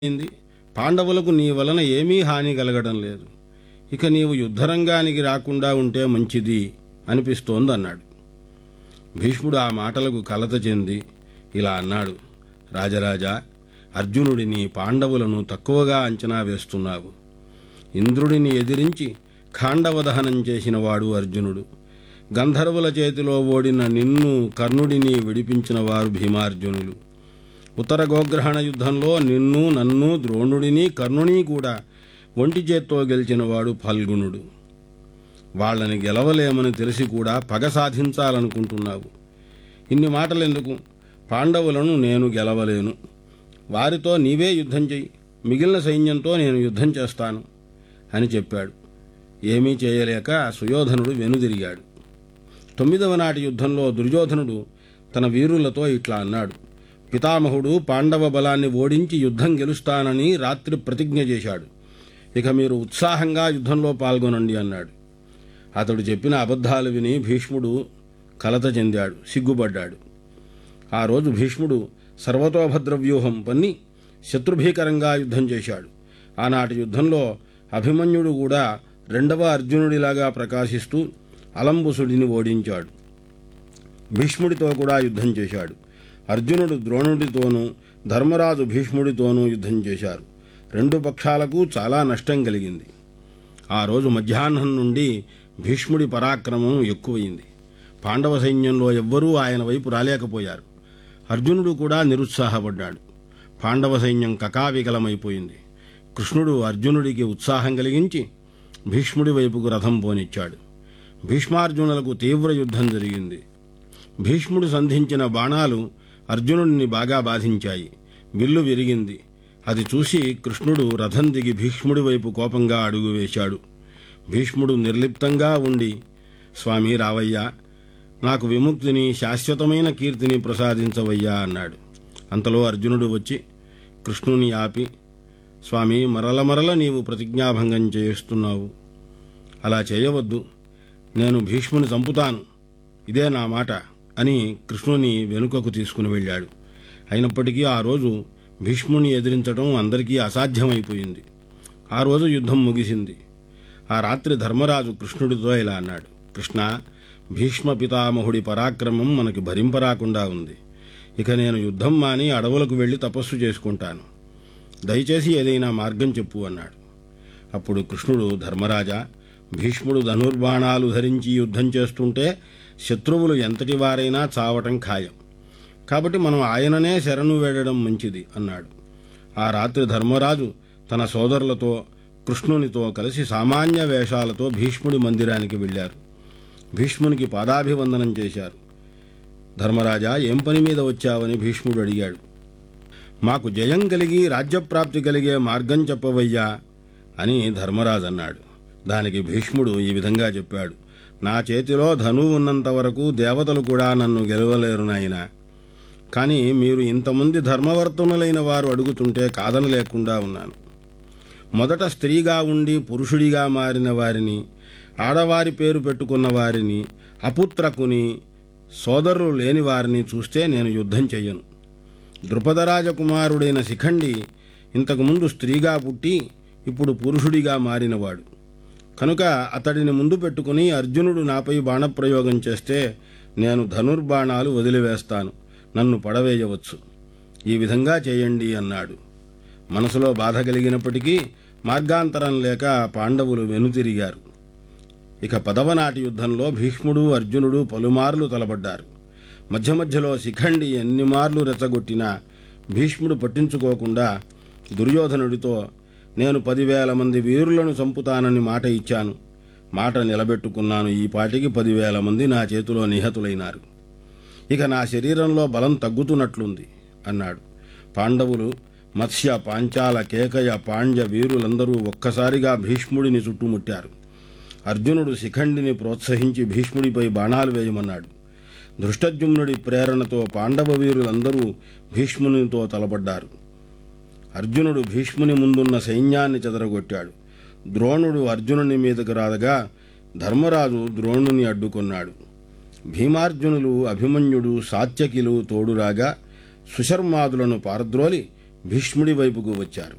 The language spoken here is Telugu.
అయింది పాండవులకు నీ వలన ఏమీ హాని కలగడం లేదు ఇక నీవు యుద్ధరంగానికి రాకుండా ఉంటే మంచిది అనిపిస్తోంది అన్నాడు భీష్ముడు ఆ మాటలకు కలత చెంది ఇలా అన్నాడు రాజరాజా అర్జునుడిని పాండవులను తక్కువగా అంచనా వేస్తున్నావు ఇంద్రుడిని ఎదిరించి ఖాండవదహనం చేసినవాడు అర్జునుడు గంధర్వుల చేతిలో ఓడిన నిన్ను కర్ణుడిని విడిపించిన వారు భీమార్జునులు ఉత్తర గోగ్రహణ యుద్ధంలో నిన్ను నన్ను ద్రోణుడిని కర్ణుని కూడా ఒంటి చేత్తో గెలిచినవాడు ఫల్గుణుడు వాళ్ళని గెలవలేమని తెలిసి కూడా పగ సాధించాలనుకుంటున్నావు ఇన్ని మాటలెందుకు పాండవులను నేను గెలవలేను వారితో నీవే యుద్ధం చెయ్యి మిగిలిన సైన్యంతో నేను యుద్ధం చేస్తాను అని చెప్పాడు ఏమీ చేయలేక సుయోధనుడు వెనుదిరిగాడు తొమ్మిదవ నాటి యుద్ధంలో దుర్యోధనుడు తన వీరులతో ఇట్లా అన్నాడు పితామహుడు పాండవ బలాన్ని ఓడించి యుద్ధం గెలుస్తానని రాత్రి ప్రతిజ్ఞ చేశాడు ఇక మీరు ఉత్సాహంగా యుద్ధంలో పాల్గొనండి అన్నాడు అతడు చెప్పిన అబద్ధాలు విని భీష్ముడు కలత చెందాడు సిగ్గుపడ్డాడు ఆ రోజు భీష్ముడు సర్వతోభద్ర వ్యూహం పన్ని శత్రుభీకరంగా యుద్ధం చేశాడు ఆనాటి యుద్ధంలో అభిమన్యుడు కూడా రెండవ అర్జునుడిలాగా ప్రకాశిస్తూ అలంబుసుడిని ఓడించాడు భీష్ముడితో కూడా యుద్ధం చేశాడు అర్జునుడు ద్రోణుడితోనూ ధర్మరాజు భీష్ముడితోనూ యుద్ధం చేశారు రెండు పక్షాలకు చాలా నష్టం కలిగింది ఆ రోజు మధ్యాహ్నం నుండి భీష్ముడి పరాక్రమం ఎక్కువయింది పాండవ సైన్యంలో ఎవ్వరూ ఆయన వైపు రాలేకపోయారు అర్జునుడు కూడా నిరుత్సాహపడ్డాడు పాండవ సైన్యం కకావికలమైపోయింది కృష్ణుడు అర్జునుడికి ఉత్సాహం కలిగించి భీష్ముడి వైపుకు రథం పోనిచ్చాడు భీష్మార్జునులకు తీవ్ర యుద్ధం జరిగింది భీష్ముడు సంధించిన బాణాలు అర్జునుడిని బాగా బాధించాయి విల్లు విరిగింది అది చూసి కృష్ణుడు రథం దిగి భీష్ముడి వైపు కోపంగా అడుగు వేశాడు భీష్ముడు నిర్లిప్తంగా ఉండి స్వామి రావయ్యా నాకు విముక్తిని శాశ్వతమైన కీర్తిని ప్రసాదించవయ్యా అన్నాడు అంతలో అర్జునుడు వచ్చి కృష్ణుని ఆపి స్వామి మరల మరల నీవు ప్రతిజ్ఞాభంగం చేస్తున్నావు అలా చేయవద్దు నేను భీష్ముని చంపుతాను ఇదే నా మాట అని కృష్ణుని వెనుకకు తీసుకుని వెళ్ళాడు అయినప్పటికీ ఆ రోజు భీష్ముని ఎదిరించడం అందరికీ అసాధ్యమైపోయింది ఆ రోజు యుద్ధం ముగిసింది ఆ రాత్రి ధర్మరాజు కృష్ణుడితో ఇలా అన్నాడు కృష్ణ భీష్మ పితామహుడి పరాక్రమం మనకి భరింపరాకుండా ఉంది ఇక నేను యుద్ధం మాని అడవులకు వెళ్లి తపస్సు చేసుకుంటాను దయచేసి ఏదైనా మార్గం చెప్పు అన్నాడు అప్పుడు కృష్ణుడు ధర్మరాజా భీష్ముడు ధనుర్బాణాలు ధరించి యుద్ధం చేస్తుంటే శత్రువులు ఎంతటి వారైనా చావటం ఖాయం కాబట్టి మనం ఆయననే శరణు వేడడం మంచిది అన్నాడు ఆ రాత్రి ధర్మరాజు తన సోదరులతో కృష్ణునితో కలిసి సామాన్య వేషాలతో భీష్ముడి మందిరానికి వెళ్ళారు భీష్మునికి పాదాభివందనం చేశారు ధర్మరాజా ఏం పని మీద వచ్చావని భీష్ముడు అడిగాడు మాకు జయం కలిగి రాజ్యప్రాప్తి కలిగే మార్గం చెప్పవయ్యా అని ధర్మరాజు అన్నాడు దానికి భీష్ముడు ఈ విధంగా చెప్పాడు నా చేతిలో ధనువు ఉన్నంత వరకు దేవతలు కూడా నన్ను గెలవలేరు నాయనా కానీ మీరు ఇంతమంది ధర్మవర్తనులైన వారు అడుగుతుంటే కాదనలేకుండా ఉన్నాను మొదట స్త్రీగా ఉండి పురుషుడిగా మారిన వారిని ఆడవారి పేరు పెట్టుకున్న వారిని అపుత్రకుని సోదరులు లేని వారిని చూస్తే నేను యుద్ధం చెయ్యను ద్రుపదరాజకుమారుడైన శిఖండి ఇంతకుముందు స్త్రీగా పుట్టి ఇప్పుడు పురుషుడిగా మారినవాడు కనుక అతడిని ముందు పెట్టుకుని అర్జునుడు నాపై బాణప్రయోగం చేస్తే నేను ధనుర్బాణాలు వదిలివేస్తాను నన్ను పడవేయవచ్చు ఈ విధంగా చేయండి అన్నాడు మనసులో బాధ కలిగినప్పటికీ మార్గాంతరం లేక పాండవులు వెనుతిరిగారు ఇక పదవనాటి యుద్ధంలో భీష్ముడు అర్జునుడు పలుమార్లు తలబడ్డారు మధ్య మధ్యలో శిఖండి ఎన్ని మార్లు రెచ్చగొట్టినా భీష్ముడు పట్టించుకోకుండా దుర్యోధనుడితో నేను పదివేల మంది వీరులను చంపుతానని మాట ఇచ్చాను మాట నిలబెట్టుకున్నాను ఈ పాటికి పదివేల మంది నా చేతిలో నిహతులైనారు ఇక నా శరీరంలో బలం తగ్గుతున్నట్లుంది అన్నాడు పాండవులు మత్స్య పాంచాల కేకయ పాండ్య వీరులందరూ ఒక్కసారిగా భీష్ముడిని చుట్టుముట్టారు అర్జునుడు శిఖండిని ప్రోత్సహించి భీష్ముడిపై బాణాలు వేయమన్నాడు ధృష్టజుమ్నుడి ప్రేరణతో పాండవ వీరులందరూ భీష్మునితో తలపడ్డారు అర్జునుడు భీష్ముని ముందున్న సైన్యాన్ని చెదరగొట్టాడు ద్రోణుడు అర్జునుని మీదకు రాదగా ధర్మరాజు ద్రోణుని అడ్డుకున్నాడు భీమార్జునులు అభిమన్యుడు సాత్యకిలు తోడురాగా సుశర్మాదులను పారద్రోలి భీష్ముడి వైపుకు వచ్చారు